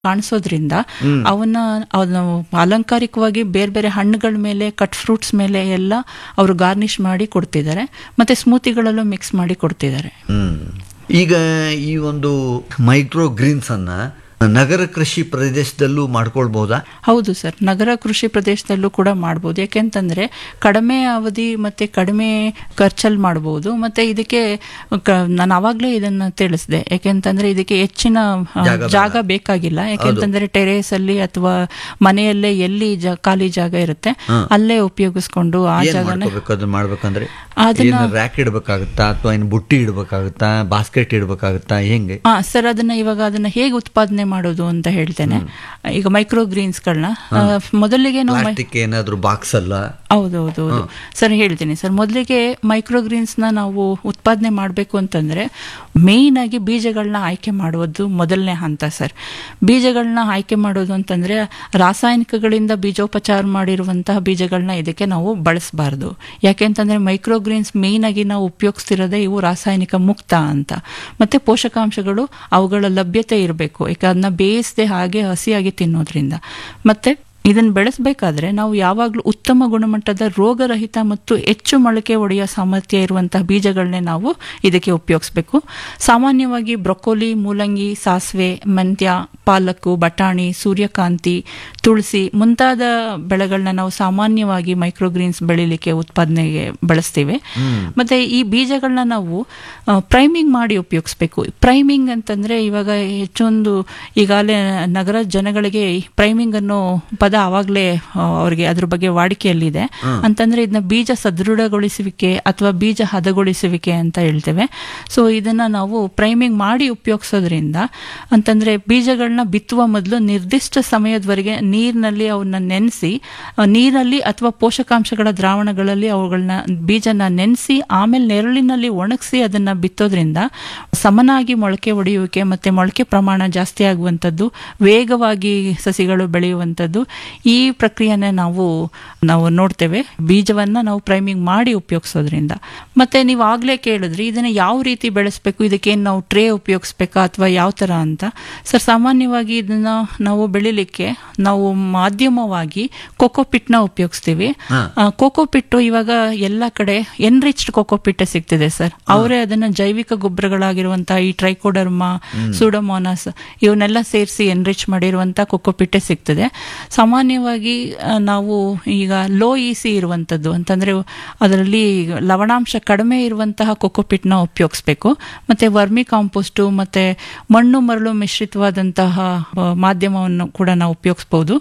ಕಾಣಿಸೋದ್ರಿಂದ ಅವನ್ನ ಅವನ್ನ ಅಲಂಕಾರಿಕವಾಗಿ ಬೇರೆ ಬೇರೆ ಹಣ್ಣುಗಳ ಮೇಲೆ ಕಟ್ ಫ್ರೂಟ್ಸ್ ಮೇಲೆ ಎಲ್ಲ ಅವರು ಗಾರ್ನಿಶ್ ಮಾಡಿ ಕೊಡ್ತಿದ್ದಾರೆ ಮತ್ತೆ ಸ್ಮೂತಿಗಳಲ್ಲೂ ಮಿಕ್ಸ್ ಮಾಡಿ ಕೊಡ್ತಿದ್ದಾರೆ ಹ್ಮ್ ಈಗ ಈ ಒಂದು ಮೈಕ್ರೋ ಗ್ರೀನ್ಸ್ ಅನ್ನ ನಗರ ಕೃಷಿ ಪ್ರದೇಶದಲ್ಲೂ ಮಾಡ್ಕೊಳ್ಬಹುದಾ ಹೌದು ಸರ್ ನಗರ ಕೃಷಿ ಪ್ರದೇಶದಲ್ಲೂ ಕೂಡ ಮಾಡ್ಬೋದು ಯಾಕೆಂತಂದ್ರೆ ಕಡಿಮೆ ಅವಧಿ ಮತ್ತೆ ಕಡಿಮೆ ಖರ್ಚಲ್ಲಿ ಮಾಡ್ಬೋದು ಮತ್ತೆ ಇದಕ್ಕೆ ಕ- ನಾನು ಅವಾಗಲೇ ಇದನ್ನ ತಿಳಿಸಿದೆ ಯಾಕೆಂತಂದ್ರೆ ಇದಕ್ಕೆ ಹೆಚ್ಚಿನ ಆ, ಜಾಗ ಬೇಡ. ಜಾಗ ಬೇಕಾಗಿಲ್ಲ ಯಾಕೆಂತಂದ್ರೆ ಟೆರೇಸ್ ಅಲ್ಲಿ ಅಥವಾ ಮನೆಯಲ್ಲೇ ಎಲ್ಲಿ ಜ- ಖಾಲಿ ಜಾಗ ಇರುತ್ತೆ ಅಲ್ಲೇ ಉಪಯೋಗಿಸ್ಕೊಂಡು ಆ ಏನ್ ಜಾಗನ ಮಾಡ್ಕೋಬೇಕು ಅದನ್ನ ಮಾಡ್ಬೇಕಂದ್ರೆ ಅದನ್ನ- ಏನು ರ್ಯಾಕ್ ಇಡ್ಬೇಕಾಗುತ್ತಾ ಅಥವಾ ಏನು ಬುಟ್ಟಿ ಇಡ್ಬೇಕಾಗುತ್ತಾ ಬಾಸ್ಕೆಟ್ ಇಡ್ಬೇಕಾಗುತ್ತಾ ಹೆಂಗೆ ಹಾ ಸರ್ ಅದನ್ನ ಇವಾಗ ಅದನ್ನ ಹೇಗೆ ಉತ್ಪಾದನೆ ಮಾಡೋದು ಅಂತ ಹೇಳ್ತೇನೆ ಈಗ ಮೈಕ್ರೋ ಗ್ರೀನ್ಸ್ಗಳನ್ನ ಮೊದಲಿಗೆ ನಾವು ಮೈ- ಪ್ಲಾಸ್ಟಿಕ್ ಏನಾದ್ರು ಬಾಕ್ಸ್ ಅಲ್ಲ ಹೌದೌದು ಹೌದು ಸರ್ ಹೇಳ್ತೀನಿ ಸರ್ ಮೊದಲಿಗೆ ಮೈಕ್ರೋಗ್ರೀನ್ಸ್ನ ನಾವು ಉತ್ಪಾದನೆ ಮಾಡಬೇಕು ಅಂತಂದ್ರೆ ಮೇಯ್ನ್ ಆಗಿ ಬೀಜಗಳನ್ನ ಆಯ್ಕೆ ಮಾಡುವುದು ಮೊದಲನೇ ಹಂತ ಸರ್ ಬೀಜಗಳನ್ನ ಆಯ್ಕೆ ಮಾಡೋದು ಅಂತಂದ್ರೆ ರಾಸಾಯನಿಕಗಳಿಂದ ಬೀಜೋಪಚಾರ ಮಾಡಿರುವಂತಹ ಬೀಜಗಳನ್ನ ಇದಕ್ಕೆ ನಾವು ಬಳಸಬಾರ್ದು ಯಾಕೆಂತಂದ್ರೆ ಮೈಕ್ರೋಗ್ರೀನ್ಸ್ ಮೇಯ್ನ್ ಆಗಿ ನಾವು ಉಪಯೋಗಿಸ್ತಿರೋದೇ ಇವು ರಾಸಾಯನಿಕ ಮುಕ್ತ ಅಂತ ಮತ್ತೆ ಪೋಷಕಾಂಶಗಳು ಅವುಗಳ ಲಭ್ಯತೆ ಇರಬೇಕು ಯಾಕೆ ಅದನ್ನ ಬೇಯಿಸದೆ ಹಾಗೆ ಹಸಿಯಾಗಿ ತಿನ್ನೋದ್ರಿಂದ ಮತ್ತೆ ಇದನ್ನ ಬೆಳೆಸಬೇಕಾದ್ರೆ ನಾವು ಯಾವಾಗಲೂ ಉತ್ತಮ ಗುಣಮಟ್ಟದ ರೋಗರಹಿತ ಮತ್ತು ಹೆಚ್ಚು ಮೊಳಕೆ ಒಡೆಯುವ ಸಾಮರ್ಥ್ಯ ಇರುವಂತಹ ಬೀಜಗಳನ್ನೇ ನಾವು ಇದಕ್ಕೆ ಉಪಯೋಗಿಸ್ಬೇಕು ಸಾಮಾನ್ಯವಾಗಿ ಬ್ರೊಕೋಲಿ ಮೂಲಂಗಿ ಸಾಸಿವೆ ಮೆಂತ್ಯ ಪಾಲಕ್ಕು ಬಟಾಣಿ ಸೂರ್ಯಕಾಂತಿ ತುಳಸಿ ಮುಂತಾದ ಬೆಳೆಗಳನ್ನ ನಾವು ಸಾಮಾನ್ಯವಾಗಿ ಮೈಕ್ರೋಗ್ರೀನ್ಸ್ ಬೆಳಿಲಿಕ್ಕೆ ಉತ್ಪಾದನೆಗೆ ಬಳಸ್ತೀವಿ ಮತ್ತೆ ಈ ಬೀಜಗಳನ್ನ ನಾವು ಪ್ರೈಮಿಂಗ್ ಮಾಡಿ ಉಪಯೋಗಿಸ್ಬೇಕು ಪ್ರೈಮಿಂಗ್ ಅಂತಂದ್ರೆ ಇವಾಗ ಹೆಚ್ಚೊಂದು ಈಗಾಗಲೇ ನಗರ ಜನಗಳಿಗೆ ಪ್ರೈಮಿಂಗ್ ಅನ್ನೋ ಪದ ಆವಾಗಲೇ ಅವ್ರಿಗೆ ಅದ್ರ ಬಗ್ಗೆ ವಾಡಿಕೆಯಲ್ಲಿದೆ ಅಂತಂದ್ರೆ ಇದನ್ನ ಬೀಜ ಸದೃಢಗೊಳಿಸುವಿಕೆ ಅಥವಾ ಬೀಜ ಹದಗೊಳಿಸುವಿಕೆ ಅಂತ ಹೇಳ್ತೇವೆ ಸೊ ಇದನ್ನ ನಾವು ಪ್ರೈಮಿಂಗ್ ಮಾಡಿ ಉಪಯೋಗಿಸೋದ್ರಿಂದ ಅಂತಂದ್ರೆ ಬೀಜಗಳನ್ನ ಬಿತ್ತುವ ಮೊದಲು ನಿರ್ದಿಷ್ಟ ಸಮಯದವರೆಗೆ ನೀರಿನಲ್ಲಿ ಅವನ್ನ ನೆನೆಸಿ ನೀರಲ್ಲಿ ಅಥವಾ ಪೋಷಕಾಂಶಗಳ ದ್ರಾವಣಗಳಲ್ಲಿ ಅವುಗಳನ್ನ ಬೀಜನ ನೆನೆಸಿ ಆಮೇಲೆ ನೆರಳಿನಲ್ಲಿ ಒಣಗಿಸಿ ಅದನ್ನ ಬಿತ್ತೋದ್ರಿಂದ ಸಮನಾಗಿ ಮೊಳಕೆ ಒಡೆಯುವಿಕೆ ಮತ್ತೆ ಮೊಳಕೆ ಪ್ರಮಾಣ ಜಾಸ್ತಿ ಆಗುವಂಥದ್ದು ವೇಗವಾಗಿ ಸಸಿಗಳು ಬೆಳೆಯುವಂಥದ್ದು ಈ ಪ್ರಕ್ರಿಯೆನ ನಾವು ನಾವು ನೋಡ್ತೇವೆ ಬೀಜವನ್ನ ನಾವು ಪ್ರೈಮಿಂಗ್ ಮಾಡಿ ಉಪಯೋಗಿಸೋದ್ರಿಂದ ಮತ್ತೆ ನೀವು ಆಗ್ಲೇ ಕೇಳಿದ್ರಿ ಇದನ್ನ ಯಾವ ರೀತಿ ಬೆಳೆಸ್ಬೇಕು ಇದಕ್ಕೇನು ನಾವು ಟ್ರೇ ಉಪಯೋಗಿಸ್ಬೇಕಾ ಅಥವಾ ಯಾವ ತರ ಅಂತ ಸರ್ ಸಾಮಾನ್ಯವಾಗಿ ಇದನ್ನ ನಾವು ಬೆಳಿಲಿಕ್ಕೆ ನಾವು ಮಾಧ್ಯಮವಾಗಿ ಕೋಕೋಪಿಟ್ನ ಉಪಯೋಗಿಸ್ತೀವಿ ಆ, ಕೋಕೋಪಿಟ್ಟು ಇವಾಗ ಎಲ್ಲ ಕಡೆ ಎನ್ರಿಚ್ಡ್ ಕೋಕೋಪಿಟ್ ಸಿಗ್ತಿದೆ ಸರ್ ಅವರೇ ಅದನ್ನ ಜೈವಿಕ ಗೊಬ್ಬರಗಳಾಗಿರುವಂತಹ ಈ ಟ್ರೈಕೋಡರ್ಮಾ ಸೂಡೋಮೋನಾಸ್ ಇವನ್ನೆಲ್ಲ ಸೇರಿಸಿ ಎನ್ರಿಚ್ ಮಾಡಿರುವಂತ ಕೋಕೋಪಿಟ್ಟೆ ಸಿಗ್ತದೆ ಸಾಮಾನ್ಯವಾಗಿ ಆ, ನಾವು ಈಗ ಲೋ ಇಸಿ ಇರುವಂತದ್ದು ಅಂತಂದ್ರೆ ಅದರಲ್ಲಿ ಲವಣಾಂಶ ಕಡಿಮೆ ಇರುವಂತಹ ಕೋಕೋಪಿಟ್ನ ಉಪಯೋಗಿಸ್ಬೇಕು ಮತ್ತೆ ವರ್ಮಿ ಕಾಂಪೋಸ್ಟು ಮತ್ತೆ ಮಣ್ಣು ಮರಳು ಮಿಶ್ರಿತವಾದಂತಹ ಆ, ಮಾಧ್ಯಮವನ್ನು ಕೂಡ ನಾವು ಉಪಯೋಗಿಸ್ಬೋದು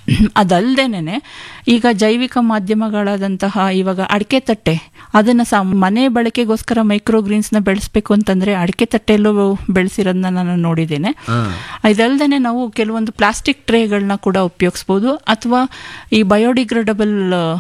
ಅದಲ್ದೇನೆ ಈಗ ಜೈವಿಕ ಮಾಧ್ಯಮಗಳಾದಂತಹ ಇವಾಗ ಅಡಿಕೆ ತಟ್ಟೆ ಅದನ್ನ ಸಹ ಮನೆ ಬಳಕೆಗೋಸ್ಕರ ಮೈಕ್ರೋಗ್ರೀನ್ಸ್ ನ ಬೆಳೆಸ್ಬೇಕು ಅಂತಂದ್ರೆ ಅಡಿಕೆ ತಟ್ಟೆಯಲ್ಲೂ ಬೆಳೆಸಿರೋದನ್ನ ನಾನು ನೋಡಿದ್ದೇನೆ ಇದಲ್ದೇನೆ ನಾವು ಕೆಲವೊಂದು ಪ್ಲಾಸ್ಟಿಕ್ ಟ್ರೇಗಳನ್ನ ಕೂಡ ಉಪಯೋಗಿಸ್ಬೋದು ಅಥವಾ ಈ ಬಯೋಡಿಗ್ರೇಡಬಲ್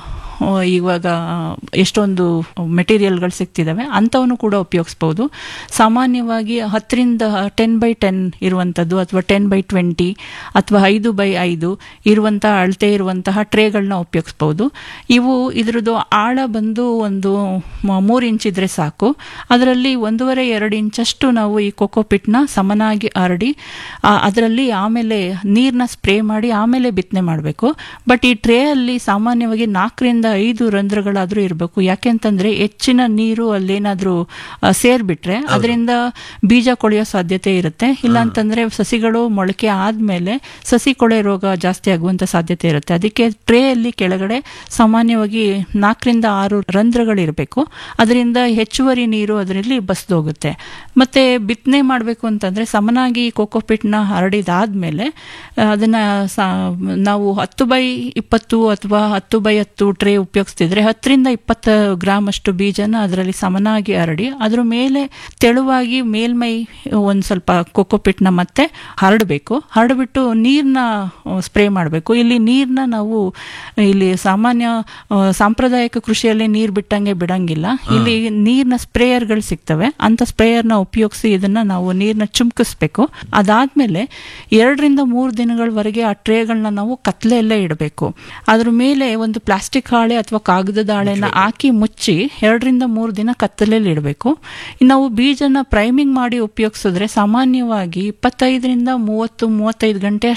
ಇವಾಗ ಎಷ್ಟೊಂದು ಮೆಟೀರಿಯಲ್ಗಳು ಸಿಗ್ತಿದ್ದಾವೆ ಅಂಥವನ್ನು ಕೂಡ ಉಪಯೋಗಿಸ್ಬೋದು ಸಾಮಾನ್ಯವಾಗಿ ಹತ್ತರಿಂದ ಟೆನ್ ಬೈ ಟೆನ್ ಇರುವಂಥದ್ದು ಅಥವಾ ಟೆನ್ ಬೈ ಟ್ವೆಂಟಿ ಅಥವಾ ಐದು ಬೈ ಐದು ಇರುವಂತಹ ಅಳತೆ ಇರುವಂತಹ ಟ್ರೇಗಳನ್ನ ಉಪಯೋಗಿಸ್ಬೋದು ಇವು ಇದ್ರದ್ದು ಆಳ ಬಂದು ಒಂದು ಮ- ಮೂರು ಇಂಚ್ ಇದ್ರೆ ಸಾಕು ಅದರಲ್ಲಿ ಒಂದೂವರೆ ಎರಡು ಇಂಚಷ್ಟು ನಾವು ಈ ಕೋಕೋಪಿಟ್ನ ಸಮನಾಗಿ ಹರಡಿ ಅದರಲ್ಲಿ ಆಮೇಲೆ ನೀರನ್ನ ಸ್ಪ್ರೇ ಮಾಡಿ ಆಮೇಲೆ ಬಿತ್ತನೆ ಮಾಡಬೇಕು ಬಟ್ ಈ ಟ್ರೇ ಅಲ್ಲಿ ಸಾಮಾನ್ಯವಾಗಿ ನಾಲ್ಕರಿಂದ ಐದು ರಂಧ್ರಗಳಾದ್ರೂ ಇರಬೇಕು ಯಾಕೆಂತಂದ್ರೆ ಹೆಚ್ಚಿನ ನೀರು ಅಲ್ಲೇನಾದ್ರೂ ಆ, ಸೇರ್ಬಿಟ್ರೆ ಅದರಿಂದ ಬೀಜ ಕೊಳೆಯೋ ಸಾಧ್ಯತೆ ಇರುತ್ತೆ ಇಲ್ಲ ಅಂತಂದ್ರೆ ಸಸಿಗಳು ಮೊಳಕೆ ಆದ್ಮೇಲೆ ಸಸಿ ಕೊಳೆ ರೋಗ ಜಾಸ್ತಿ ಆಗುವಂತ ಸಾಧ್ಯತೆ ಇರುತ್ತೆ ಅದಕ್ಕೆ ಟ್ರೇ ಅಲ್ಲಿ ಕೆಳಗಡೆ ಸಾಮಾನ್ಯವಾಗಿ ನಾಲ್ಕರಿಂದ ಆರು ರಂಧ್ರಗಳಿರಬೇಕು ಅದರಿಂದ ಹೆಚ್ಚುವರಿ ನೀರು ಅದರಲ್ಲಿ ಬಸ್ದೋಗುತ್ತೆ ಮತ್ತೆ ಬಿತ್ತನೆ ಮಾಡಬೇಕು ಅಂತಂದ್ರೆ ಸಮನಾಗಿ ಕೋಕೋಪಿಟ್ನ ಹರಡಿದಾದ್ಮೇಲೆ ಆ, ಅದನ್ನ ಸಾ- ನಾವು ಹತ್ತು ಬೈ ಇಪ್ಪತ್ತು ಅಥವಾ ಹತ್ತು ಬೈ ಹತ್ತು ಟ್ರೇ ಉಪಯೋಗಿಸ್ತಿದ್ರೆ ಹತ್ತರಿಂದ ಇಪ್ಪತ್ತು ಗ್ರಾಮ್ ಅಷ್ಟು ಬೀಜನ ಅದರಲ್ಲಿ ಸಮನಾಗಿ ಹರಡಿ ಅದ್ರ ಮೇಲೆ ತೆಳುವಾಗಿ ಮೇಲ್ಮೈ ಒಂದು ಸ್ವಲ್ಪ ಕೋಕೋಪಿಟ್ನ ಮತ್ತೆ ಹರಡಬೇಕು ಹರಡ್ಬಿಟ್ಟು ನೀರನ್ನ ಸ್ಪ್ರೇ ಮಾಡಬೇಕು ಇಲ್ಲಿ ನೀರನ್ನ ನಾವು ಇಲ್ಲಿ ಸಾಮಾನ್ಯ ಆ, ಸಾಂಪ್ರದಾಯಿಕ ಕೃಷಿಯಲ್ಲಿ ನೀರು ಬಿಟ್ಟಂಗೆ ಬಿಡಂಗಿಲ್ಲ ಇಲ್ಲಿ ನೀರಿನ ಸ್ಪ್ರೇಯರ್ಗಳು ಸಿಗ್ತವೆ ಅಂತ ಸ್ಪ್ರೇಯರ್ನ ಉಪಯೋಗಿಸಿ ಇದನ್ನ ನಾವು ನೀರನ್ನ ಚುಮ್ಕಿಸ್ಬೇಕು ಅದಾದ್ಮೇಲೆ ಎರಡರಿಂದ ಮೂರು ದಿನಗಳವರೆಗೆ ಆ ಟ್ರೇಗಳನ್ನ ನಾವು ಕತ್ಲೆಯಲ್ಲೇ ಇಡಬೇಕು ಅದ್ರ ಮೇಲೆ ಒಂದು ಪ್ಲಾಸ್ಟಿಕ್ ಹಾಳೆ ಹಾಳೆ ಅಥವಾ ಕಾಗದದ ಹಾಳೆನ ಹಾಕಿ ಮುಚ್ಚಿ ಎರಡರಿಂದ ಮೂರು ದಿನ ಕತ್ತಲಲ್ಲಿ ಇಡಬೇಕು ನಾವು ಬೀಜನ ಪ್ರೈಮಿಂಗ್ ಮಾಡಿ ಉಪಯೋಗಿಸಿದ್ರೆ ಸಾಮಾನ್ಯವಾಗಿ ಇಪ್ಪತ್ತೈದರಿಂದ ಮೂವತ್ತು ಮೂವತ್ತೈದು ಗಂಟೆ